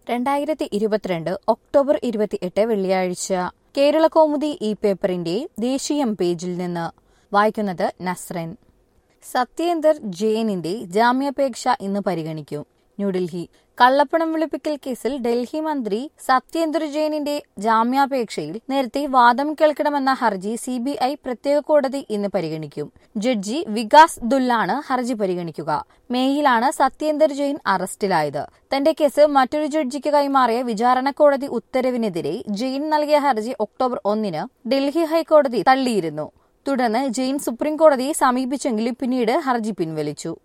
രണ്ടായിരത്തി ഇരുപത്തിരണ്ട് ഒക്ടോബർ ഇരുപത്തിയെട്ട് വെള്ളിയാഴ്ച കേരള കൗമുദി ഈ പേപ്പറിന്റെ ദേശീയം പേജിൽ നിന്ന് വായിക്കുന്നത് നസ്രൻ സത്യേന്ദർ ജെയിനിന്റെ ജാമ്യാപേക്ഷ ഇന്ന് പരിഗണിക്കും ന്യൂഡൽഹി കള്ളപ്പണം വെളുപ്പിക്കൽ കേസിൽ ഡൽഹി മന്ത്രി സത്യേന്ദർ ജെയിനിന്റെ ജാമ്യാപേക്ഷയിൽ നേരത്തെ വാദം കേൾക്കണമെന്ന ഹർജി സിബിഐ പ്രത്യേക കോടതി ഇന്ന് പരിഗണിക്കും ജഡ്ജി വികാസ് ദുല്ലാണ് ഹർജി പരിഗണിക്കുക മേയിലാണ് സത്യേന്ദർ ജെയിൻ അറസ്റ്റിലായത് തന്റെ കേസ് മറ്റൊരു ജഡ്ജിക്ക് കൈമാറിയ വിചാരണ കോടതി ഉത്തരവിനെതിരെ ജെയിൻ നൽകിയ ഹർജി ഒക്ടോബർ ഒന്നിന് ഡൽഹി ഹൈക്കോടതി തള്ളിയിരുന്നു തുടർന്ന് ജെയിൻ സുപ്രീം കോടതിയെ സമീപിച്ചെങ്കിലും പിന്നീട് ഹർജി പിൻവലിച്ചു